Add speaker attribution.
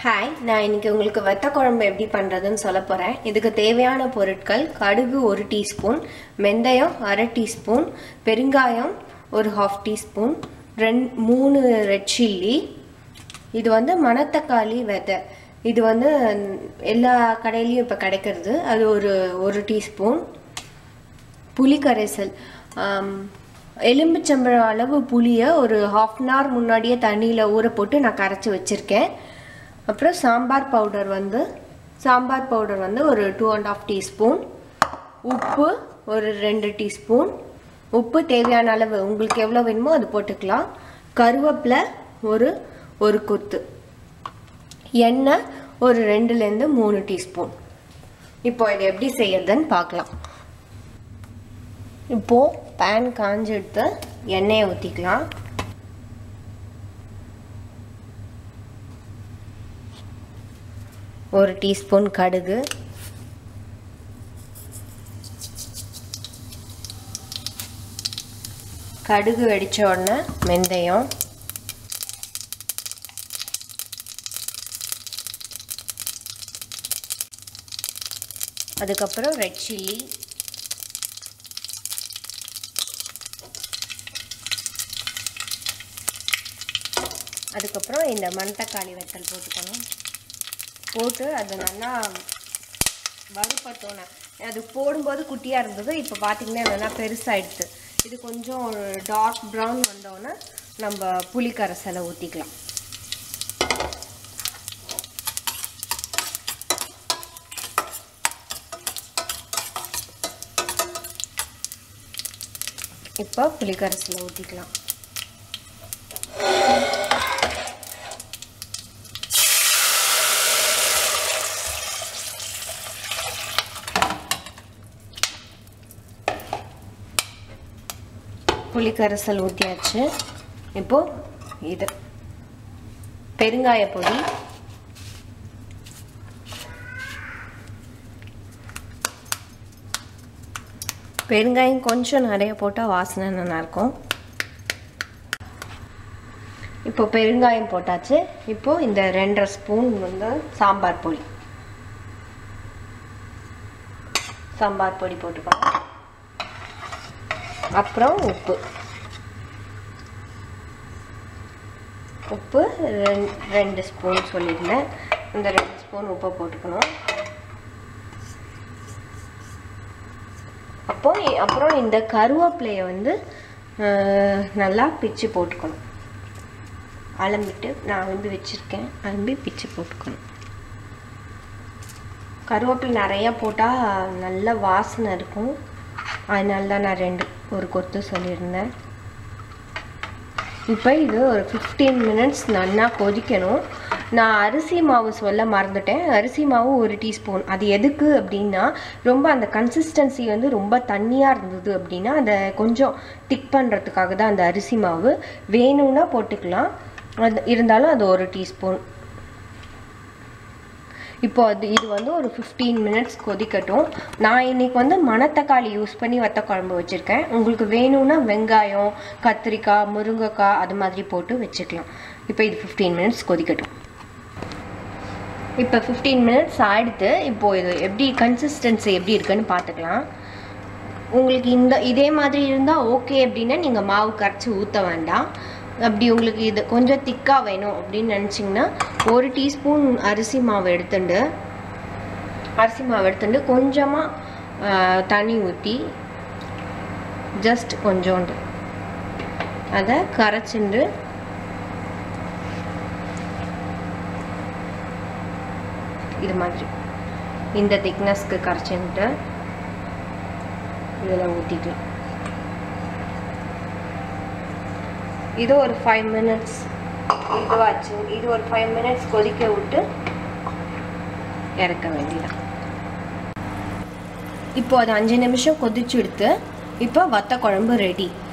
Speaker 1: hi நான் இன்னைக்கு உங்களுக்கு வத்த குழம்பு எப்படி பண்ணுறதுன்னு சொல்ல போகிறேன் இதுக்கு தேவையான பொருட்கள் கடுகு ஒரு டீஸ்பூன் வெந்தயம் அரை டீஸ்பூன் பெருங்காயம் ஒரு ஹாஃப் டீஸ்பூன் ரெண் மூணு ரெட் சில்லி இது வந்து மணத்தக்காளி விதை இது வந்து எல்லா கடையிலையும் இப்போ கிடைக்கிறது அது ஒரு ஒரு டீஸ்பூன் புளி கரைசல் ஆம், எலும்பிச்சம்பழம் அளவு புளியை ஒரு ஹாஃப் அன் ஹவர் முன்னாடியே தண்ணியில் ஊற போட்டு நான் கரைச்சி வச்சுருக்கேன் அப்புறம் சாம்பார் பவுடர் வந்து சாம்பார் பவுடர் வந்து ஒரு டூ அண்ட் ஆஃப் டீஸ்பூன் உப்பு ஒரு ரெண்டு டீஸ்பூன் உப்பு தேவையான அளவு உங்களுக்கு எவ்வளோ வேணுமோ அது போட்டுக்கலாம் கருவேப்பிலை ஒரு ஒரு கொத்து எண்ணெய் ஒரு ரெண்டுலேருந்து மூணு டீஸ்பூன் இப்போ இது எப்படி செய்யறதுன்னு பார்க்கலாம் இப்போ பேன் காஞ்சு எடுத்து எண்ணெயை ஊற்றிக்கலாம் ஒரு டீஸ்பூன் கடுகு கடுகு வெடிச்ச உடனே வெந்தயம் அதுக்கப்புறம் ரெட் சில்லி அதுக்கப்புறம் இந்த மணத்தக்காளி வத்தல் போட்டுக்கணும் போட்டு அது நல்லா வறுப்பட்டோன்னே அது போடும்போது குட்டியாக இருந்தது இப்போ பார்த்தீங்கன்னா நல்லா பெருசாகிடுது இது கொஞ்சம் டார்க் ப்ரௌன் வந்தோடனே நம்ம புளி கரைசலை ஊற்றிக்கலாம் இப்போ புளி கரைசலை ஊற்றிக்கலாம் புளி கரைசல் ஊற்றியாச்சு இப்போ இது பெருங்காய பொடி பெருங்காயம் கொஞ்சம் நிறைய போட்டால் வாசனை நல்லாயிருக்கும் இப்போ பெருங்காயம் போட்டாச்சு இப்போ இந்த ரெண்டரை ஸ்பூன் வந்து சாம்பார் பொடி சாம்பார் பொடி போட்டுக்கோங்க அப்புறம் உப்பு உப்பு ரெண் ரெண்டு ஸ்பூன் சொல்லியிருந்தேன் இந்த ரெண்டு ஸ்பூன் உப்பை போட்டுக்கணும் அப்போ அப்புறம் இந்த கருவேப்பிலையை வந்து அஹ், நல்லா பிச்சு போட்டுக்கணும் அலம்பிட்டு நான் வந்து வச்சுருக்கேன் அலம்பி பிச்சு போட்டுக்கணும் கருவேப்பிலை நிறையா போட்டால் நல்ல வாசனை இருக்கும் அதனால தான் நான் ரெண்டு ஒரு கொத்து சொல்லியிருந்தேன் இப்போ இது ஒரு ஃபிஃப்டீன் மினிட்ஸ் நல்லா கொதிக்கணும் நான் அரிசி மாவு சொல்ல மறந்துட்டேன் அரிசி மாவு ஒரு டீஸ்பூன் அது எதுக்கு அப்படின்னா ரொம்ப அந்த கன்சிஸ்டன்சி வந்து ரொம்ப தண்ணியாக இருந்தது அப்படின்னா அதை கொஞ்சம் திக் பண்ணுறதுக்காக தான் அந்த அரிசி மாவு வேணும்னா போட்டுக்கலாம் அது இருந்தாலும் அது ஒரு டீஸ்பூன் இப்போ அது இது வந்து ஒரு ஃபிஃப்டீன் மினிட்ஸ் கொதிக்கட்டும் நான் இன்னைக்கு வந்து மணத்தக்காளி யூஸ் பண்ணி வத்த குழம்பு வச்சுருக்கேன் உங்களுக்கு வேணும்னா வெங்காயம் கத்திரிக்காய் முருங்கைக்காய் அது மாதிரி போட்டு வச்சுக்கலாம் இப்போ இது ஃபிஃப்டீன் மினிட்ஸ் கொதிக்கட்டும் இப்போ ஃபிஃப்டீன் மினிட்ஸ் ஆயிடுத்து இப்போ இது எப்படி கன்சிஸ்டன்சி எப்படி இருக்குன்னு பார்த்துக்கலாம் உங்களுக்கு இந்த இதே மாதிரி இருந்தால் ஓகே அப்படின்னா நீங்கள் மாவு கரைச்சி ஊற்ற வேண்டாம் அப்படி உங்களுக்கு இது கொஞ்சம் திக்காக வேணும் அப்படின்னு நினச்சிங்கன்னா ஒரு டீஸ்பூன் அரிசி மாவு எடுத்துண்டு அரிசி மாவு எடுத்துட்டு கொஞ்சமாக தண்ணி ஊற்றி ஜஸ்ட் கொஞ்சோண்டு அதை கரைச்சிண்டு இது மாதிரி இந்த திக்னஸ்க்கு கரைச்சின்ட்டு இதில் ஊற்றிக்கலாம் இது ஒரு ஃபைவ் மினிட்ஸ் இதுவாச்சு இது ஒரு ஃபைவ் மினிட்ஸ் கொதிக்க விட்டு இறக்க வேண்டியதான் இப்போ அது அஞ்சு நிமிஷம் கொதிச்சு எடுத்து இப்போ வத்த குழம்பு ரெடி